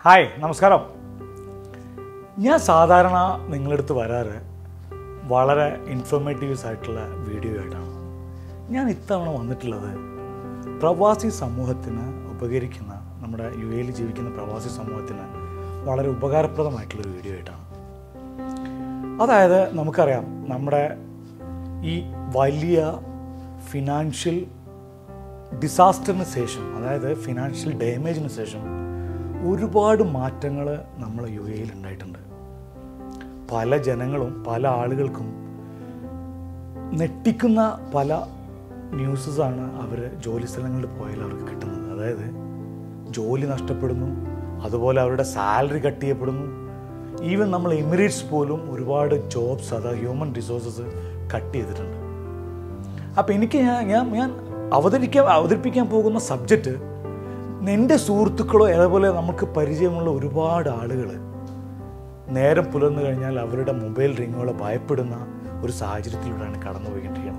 hi നമസ്കാരം ഞാൻ സാധാരണ നിങ്ങളടുത്ത് വരാറ് വളരെ ഇൻഫോർമേറ്റീവ്സ് ആയിട്ടുള്ള വീഡിയോ ആയിട്ടാണ് ഞാൻ ഇത്തവണ വന്നിട്ടുള്ളത് പ്രവാസി സമൂഹത്തിന് ഉപകരിക്കുന്ന നമ്മുടെ യു എയിൽ ജീവിക്കുന്ന പ്രവാസി സമൂഹത്തിന് വളരെ ഉപകാരപ്രദമായിട്ടുള്ളൊരു വീഡിയോ ആയിട്ടാണ് അതായത് നമുക്കറിയാം നമ്മുടെ ഈ വലിയ ഫിനാൻഷ്യൽ ഡിസാസ്റ്ററിന് ശേഷം അതായത് ഫിനാൻഷ്യൽ ഡാമേജിന് ശേഷം ഒരുപാട് മാറ്റങ്ങൾ നമ്മൾ യു എയിൽ ഉണ്ടായിട്ടുണ്ട് പല ജനങ്ങളും പല ആളുകൾക്കും നെട്ടിക്കുന്ന പല ന്യൂസസാണ് അവർ ജോലി സ്ഥലങ്ങളിൽ പോയാൽ അവർക്ക് കിട്ടുന്നത് അതായത് ജോലി നഷ്ടപ്പെടുന്നു അതുപോലെ അവരുടെ സാലറി കട്ട് ചെയ്യപ്പെടുന്നു ഈവൻ നമ്മൾ എമിറേറ്റ്സ് പോലും ഒരുപാട് ജോബ്സ് അതായത് ഹ്യൂമൻ റിസോഴ്സസ് കട്ട് ചെയ്തിട്ടുണ്ട് അപ്പോൾ എനിക്ക് ഞാൻ ഞാൻ ഞാൻ അവതരിക്കാൻ അവതരിപ്പിക്കാൻ പോകുന്ന സബ്ജക്റ്റ് എൻ്റെ സുഹൃത്തുക്കളോ അതേപോലെ നമുക്ക് പരിചയമുള്ള ഒരുപാട് ആളുകൾ നേരം പുലർന്നു കഴിഞ്ഞാൽ അവരുടെ മൊബൈൽ റിങ്ങുകളെ ഭയപ്പെടുന്ന ഒരു സാഹചര്യത്തിലൂടെയാണ് കടന്നുപോയിക്കൊണ്ടിരിക്കുന്നത്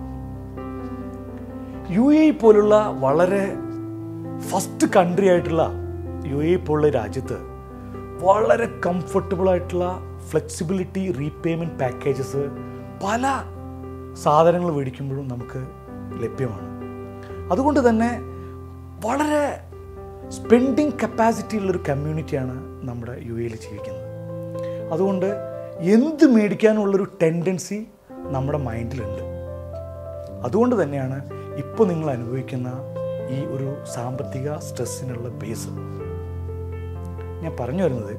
യു എ പോലുള്ള വളരെ ഫസ്റ്റ് കൺട്രി ആയിട്ടുള്ള യു എ പോലുള്ള രാജ്യത്ത് വളരെ കംഫർട്ടബിൾ ആയിട്ടുള്ള ഫ്ലെക്സിബിലിറ്റി റീപേയ്മെൻറ്റ് പാക്കേജസ് പല സാധനങ്ങൾ മേടിക്കുമ്പോഴും നമുക്ക് ലഭ്യമാണ് അതുകൊണ്ട് തന്നെ വളരെ സ്പെൻഡിങ് കപ്പാസിറ്റി ഉള്ളൊരു കമ്മ്യൂണിറ്റിയാണ് നമ്മുടെ യു എയിൽ ജീവിക്കുന്നത് അതുകൊണ്ട് എന്ത് മേടിക്കാനുള്ളൊരു ടെൻഡൻസി നമ്മുടെ മൈൻഡിലുണ്ട് അതുകൊണ്ട് തന്നെയാണ് ഇപ്പോൾ നിങ്ങൾ അനുഭവിക്കുന്ന ഈ ഒരു സാമ്പത്തിക സ്ട്രെസ്സിനുള്ള ബേസ് ഞാൻ പറഞ്ഞു വരുന്നത്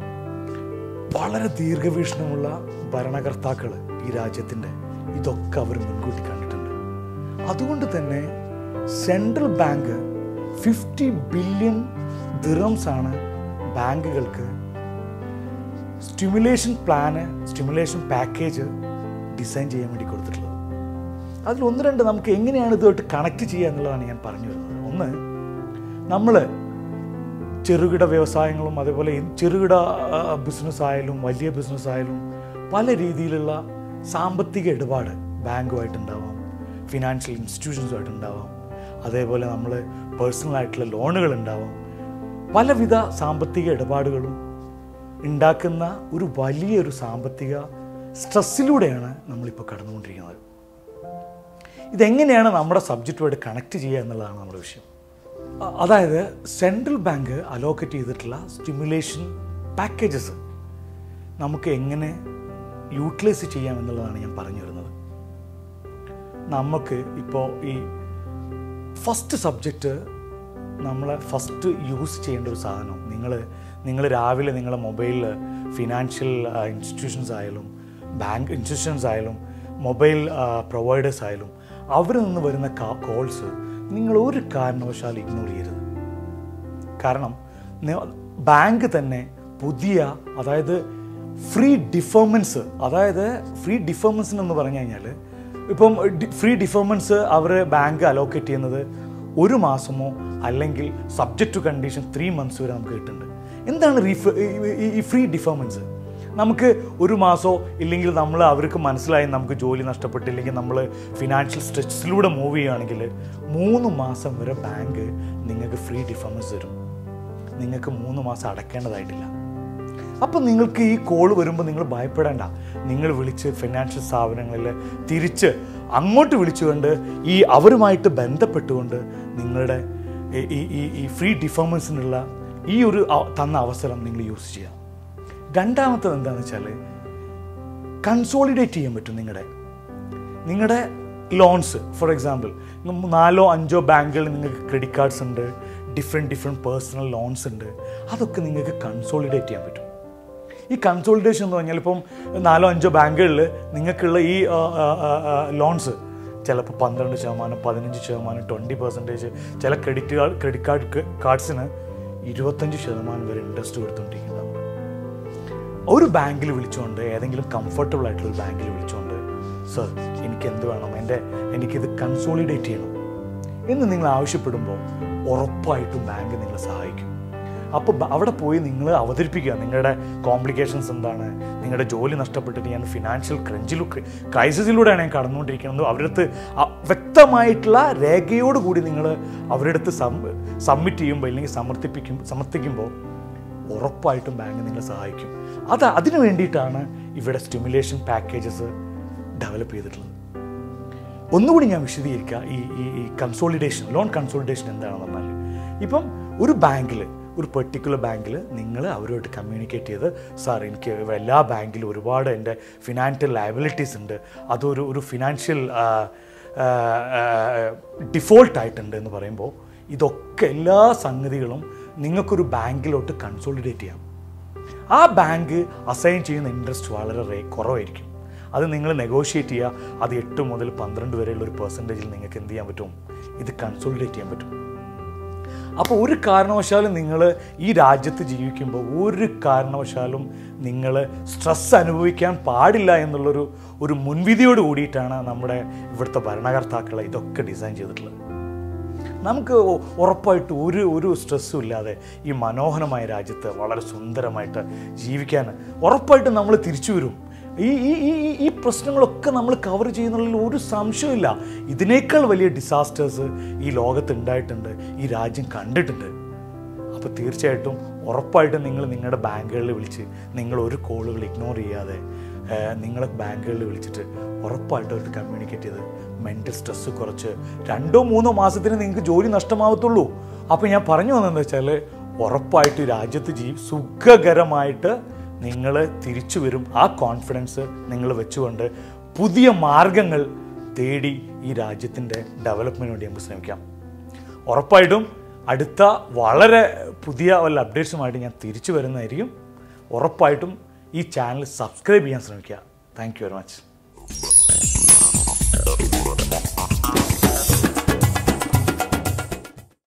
വളരെ ദീർഘവീക്ഷണമുള്ള ഭരണകർത്താക്കൾ ഈ രാജ്യത്തിൻ്റെ ഇതൊക്കെ അവർ മുൻകൂട്ടി കണ്ടിട്ടുണ്ട് അതുകൊണ്ട് തന്നെ central bank fifty billion dirhams ആണ് ബാങ്കുകൾക്ക് stimulation plan stimulation package design ചെയ്യാൻ വേണ്ടി കൊടുത്തിട്ടുള്ളത് അതിൽ ഒന്ന് രണ്ട് നമുക്ക് എങ്ങനെയാണ് ഇതുമായിട്ട് കണക്ട് ചെയ്യുക എന്നുള്ളതാണ് ഞാൻ പറഞ്ഞു വരുന്നത് ഒന്ന് നമ്മൾ ചെറുകിട വ്യവസായങ്ങളും അതേപോലെ ഈ ചെറുകിട ബിസിനസ് ആയാലും വലിയ ബിസിനസ് ആയാലും പല രീതിയിലുള്ള സാമ്പത്തിക ഇടപാട് ബാങ്കുമായിട്ടുണ്ടാവാം ഫിനാൻഷ്യൽ ഇൻസ്റ്റിറ്റ്യൂഷൻസുമായിട്ടുണ്ടാവാം അതേപോലെ നമ്മൾ പേഴ്സണൽ ആയിട്ടുള്ള ലോണുകൾ ഉണ്ടാവാം പലവിധ സാമ്പത്തിക ഇടപാടുകളും ഉണ്ടാക്കുന്ന ഒരു വലിയൊരു സാമ്പത്തിക സ്ട്രെസ്സിലൂടെയാണ് നമ്മളിപ്പോൾ കടന്നുകൊണ്ടിരിക്കുന്നത് ഇതെങ്ങനെയാണ് നമ്മുടെ സബ്ജക്റ്റുമായിട്ട് കണക്ട് ചെയ്യുക എന്നുള്ളതാണ് നമ്മുടെ വിഷയം അ- അതായത് സെൻട്രൽ ബാങ്ക് അലോക്കേറ്റ് ചെയ്തിട്ടുള്ള സ്റ്റിമുലേഷൻ പാക്കേജസ് നമുക്ക് എങ്ങനെ യൂട്ടിലൈസ് ചെയ്യാം എന്നുള്ളതാണ് ഞാൻ പറഞ്ഞു വരുന്നത് നമുക്ക് ഇപ്പോൾ ഈ ഫസ്റ്റ് സബ്ജക്റ്റ് നമ്മൾ ഫസ്റ്റ് യൂസ് ചെയ്യേണ്ട ഒരു സാധനം നിങ്ങൾ നിങ്ങൾ രാവിലെ നിങ്ങളുടെ മൊബൈലിൽ ഫിനാൻഷ്യൽ ഇൻസ്റ്റിറ്റ്യൂഷൻസ് ആയാലും ബാങ്ക് ഇൻസ്റ്റിറ്റ്യൂഷൻസ് ആയാലും മൊബൈൽ പ്രൊവൈഡേഴ്സ് ആയാലും അവരിൽ നിന്ന് വരുന്ന കോൾസ് നിങ്ങൾ ഒരു കാരണവശാലും ഇഗ്നോർ ചെയ്യരുത് കാരണം നി- ബാങ്ക് തന്നെ പുതിയ അതായത് ഫ്രീ ഡിഫോമൻസ് അതായത് ഫ്രീ ഡിഫോമൻസ് എന്ന് പറഞ്ഞു കഴിഞ്ഞാൽ ഇപ്പം ഡി- ഫ്രീ ഡിഫോമൻസ് അവർ ബാങ്ക് അലോക്കേറ്റ് ചെയ്യുന്നത് ഒരു മാസമോ അല്ലെങ്കിൽ subject to condition three months വരെ നമുക്ക് കിട്ടുന്നുണ്ട് എന്താണ് റീഫ ഈ- ഈ- ഈ ഫ്രീ ഡിഫോമൻസ് നമുക്ക് ഒരു മാസമോ ഇല്ലെങ്കിൽ നമ്മൾ അവർക്ക് മനസ്സിലായി നമുക്ക് ജോലി നഷ്ടപ്പെട്ടില്ലെങ്കിൽ നമ്മൾ ഫിനാൻഷ്യൽ സ്ട്രെസ്സിലൂടെ മൂവ് ചെയ്യുകയാണെങ്കിൽ മൂന്ന് മാസം വരെ ബാങ്ക് നിങ്ങൾക്ക് ഫ്രീ ഡിഫോമൻസ് തരും നിങ്ങൾക്ക് മൂന്ന് മാസം അടയ്ക്കേണ്ടതായിട്ടില്ല അപ്പം നിങ്ങൾക്ക് ഈ കോൾ വരുമ്പോൾ നിങ്ങൾ ഭയപ്പെടേണ്ട നിങ്ങൾ വിളിച്ച് ഫിനാൻഷ്യൽ സ്ഥാപനങ്ങളിൽ തിരിച്ച് അങ്ങോട്ട് വിളിച്ചുകൊണ്ട് ഈ അവരുമായിട്ട് ബന്ധപ്പെട്ടുകൊണ്ട് നിങ്ങളുടെ ഈ- ഈ ഈ ഈ ഫ്രീ ഡിഫോമൻസിനുള്ള ഈ ഒരു അവ- തന്ന അവസരം നിങ്ങൾ യൂസ് ചെയ്യാം രണ്ടാമത്തത് എന്താണെന്ന് വെച്ചാൽ കൺസോളിഡേറ്റ് ചെയ്യാൻ പറ്റും നിങ്ങളുടെ നിങ്ങളുടെ ലോൺസ് ഫോർ എക്സാമ്പിൾ നാലോ അഞ്ചോ ബാങ്കുകളിൽ നിങ്ങൾക്ക് ക്രെഡിറ്റ് കാർഡ്സ് ഉണ്ട് ഡിഫറെൻറ്റ് ഡിഫറെൻറ്റ് പേഴ്സണൽ ലോൺസ് ഉണ്ട് അതൊക്കെ നിങ്ങൾക്ക് കൺസോളിഡേറ്റ് ചെയ്യാൻ പറ്റും ഈ കൺസോളിഡേഷൻ എന്ന് പറഞ്ഞാൽ ഇപ്പം നാലോ അഞ്ചോ ബാങ്കുകളിൽ നിങ്ങൾക്കുള്ള ഈ ലോൺസ് ചിലപ്പോൾ പന്ത്രണ്ട് ശതമാനം പതിനഞ്ച് ശതമാനം ട്വൻറ്റി പെർസെൻറ്റേജ് ചില ക്രെഡിറ്റ് കാർഡ് ക്രെഡിറ്റ് കാർഡ് കാർഡ്സിന് ഇരുപത്തഞ്ച് ശതമാനം വരെ ഇൻട്രസ്റ്റ് കൊടുത്തുകൊണ്ടിരിക്കുന്നത് നമ്മൾ ഒരു ബാങ്കിൽ വിളിച്ചുകൊണ്ട് ഏതെങ്കിലും കംഫർട്ടബിൾ ആയിട്ടുള്ള ഒരു ബാങ്കിൽ വിളിച്ചുകൊണ്ട് സർ എനിക്ക് എന്ത് വേണം എൻ്റെ എനിക്കിത് കൺസോളിഡേറ്റ് ചെയ്യണം എന്ന് നിങ്ങൾ ആവശ്യപ്പെടുമ്പോൾ ഉറപ്പായിട്ടും ബാങ്ക് നിങ്ങളെ സഹായിക്കും അപ്പോൾ ബ- അവിടെ പോയി നിങ്ങൾ അവതരിപ്പിക്കുക നിങ്ങളുടെ കോംപ്ലിക്കേഷൻസ് എന്താണ് നിങ്ങളുടെ ജോലി നഷ്ടപ്പെട്ടിട്ട് ഞാൻ ഫിനാൻഷ്യൽ ക്രഞ്ചിലു ക്രൈസിസിലൂടെയാണ് ഞാൻ കടന്നുകൊണ്ടിരിക്കുന്നത് അവരുടെ അടുത്ത് അ- വ്യക്തമായിട്ടുള്ള രേഖയോട് കൂടി നിങ്ങൾ അവരുടെ അടുത്ത് സബ്മിറ്റ് ചെയ്യുമ്പോൾ അല്ലെങ്കിൽ സമർപ്പിക്കും സമർപ്പിക്കുമ്പോൾ ഉറപ്പായിട്ടും ബാങ്ക് നിങ്ങളെ സഹായിക്കും അത് അതിനു വേണ്ടിയിട്ടാണ് ഇവിടെ സ്റ്റിമുലേഷൻ പാക്കേജസ് ഡെവലപ്പ് ചെയ്തിട്ടുള്ളത് ഒന്നുകൂടി ഞാൻ വിശദീകരിക്കുക ഈ ഈ ഈ കൺസോളിഡേഷൻ ലോൺ കൺസോളിഡേഷൻ എന്താണെന്ന് പറഞ്ഞാൽ ഇപ്പം ഒരു ബാങ്കിൽ ഒരു പെർട്ടിക്കുലർ ബാങ്കിൽ നിങ്ങൾ അവരുമായിട്ട് കമ്മ്യൂണിക്കേറ്റ് ചെയ്ത് സാർ എനിക്ക് എല്ലാ ബാങ്കിലും ഒരുപാട് എൻ്റെ ഫിനാൻഷ്യൽ ലയബിലിറ്റീസ് ഉണ്ട് അതൊരു ഒരു ഫിനാൻഷ്യൽ ഡിഫോൾട്ട് ആയിട്ടുണ്ട് എന്ന് പറയുമ്പോൾ ഇതൊക്കെ എല്ലാ സംഗതികളും നിങ്ങൾക്കൊരു ബാങ്കിലോട്ട് കൺസോളിഡേറ്റ് ചെയ്യാം ആ ബാങ്ക് അസൈൻ ചെയ്യുന്ന ഇൻട്രസ്റ്റ് വളരെ റേ കുറവായിരിക്കും അത് നിങ്ങൾ നെഗോഷിയേറ്റ് ചെയ്യുക അത് എട്ട് മുതൽ പന്ത്രണ്ട് വരെയുള്ള ഒരു പെർസെൻറ്റേജിൽ നിങ്ങൾക്ക് എന്ത് ചെയ്യാൻ പറ്റും ഇത് കൺസോളിഡേറ്റ് ചെയ്യാൻ പറ്റും അപ്പോൾ ഒരു കാരണവശാലും നിങ്ങൾ ഈ രാജ്യത്ത് ജീവിക്കുമ്പോൾ ഒരു കാരണവശാലും നിങ്ങൾ സ്ട്രെസ് അനുഭവിക്കാൻ പാടില്ല എന്നുള്ളൊരു ഒരു മുൻവിധിയോട് കൂടിയിട്ടാണ് നമ്മുടെ ഇവിടുത്തെ ഭരണകർത്താക്കളെ ഇതൊക്കെ ഡിസൈൻ ചെയ്തിട്ടുള്ളത് നമുക്ക് ഉ- ഉറപ്പായിട്ട് ഒരു ഒരു സ്ട്രെസ്സും ഇല്ലാതെ ഈ മനോഹരമായ രാജ്യത്ത് വളരെ സുന്ദരമായിട്ട് ജീവിക്കാൻ ഉറപ്പായിട്ടും നമ്മൾ തിരിച്ചു വരും ഈ ഈ ഈ ഈ- ഈ പ്രശ്നങ്ങളൊക്കെ നമ്മൾ കവർ ചെയ്യുന്നതിൽ ഒരു സംശയമില്ല ഇതിനേക്കാൾ വലിയ ഡിസാസ്റ്റേഴ്സ് ഈ ലോകത്ത് ഉണ്ടായിട്ടുണ്ട് ഈ രാജ്യം കണ്ടിട്ടുണ്ട് അപ്പോൾ തീർച്ചയായിട്ടും ഉറപ്പായിട്ടും നിങ്ങൾ നിങ്ങളുടെ ബാങ്കുകളിൽ വിളിച്ച് നിങ്ങൾ ഒരു കോളുകൾ ഇഗ്നോർ ചെയ്യാതെ ഏഹ്, നിങ്ങളെ ബാങ്കുകളിൽ വിളിച്ചിട്ട് ഉറപ്പായിട്ടും അവർക്ക് കമ്മ്യൂണിക്കേറ്റ് ചെയ്ത് മെൻ്റൽ സ്ട്രെസ്സ് കുറച്ച് രണ്ടോ മൂന്നോ മാസത്തിന് നിങ്ങൾക്ക് ജോലി നഷ്ടമാവത്തുള്ളൂ അപ്പോൾ ഞാൻ പറഞ്ഞു വന്നതെന്ന് വെച്ചാൽ ഉറപ്പായിട്ട് ഈ രാജ്യത്ത് ജീ സുഖകരമായിട്ട് നിങ്ങൾ തിരിച്ചു വരും ആ കോൺഫിഡൻസ് നിങ്ങൾ വെച്ചുകൊണ്ട് പുതിയ മാർഗങ്ങൾ തേടി ഈ രാജ്യത്തിൻ്റെ ഡെവലപ്മെൻറ്റിന് വേണ്ടി നമുക്ക് ശ്രമിക്കാം ഉറപ്പായിട്ടും അടുത്ത വളരെ പുതിയ വല്ല അപ്ഡേറ്റ്സുമായിട്ട് ഞാൻ തിരിച്ചു വരുന്നതായിരിക്കും ഉറപ്പായിട്ടും ഈ ചാനൽ സബ്സ്ക്രൈബ് ചെയ്യാൻ ശ്രമിക്കുക താങ്ക് യു വെരി മച്ച്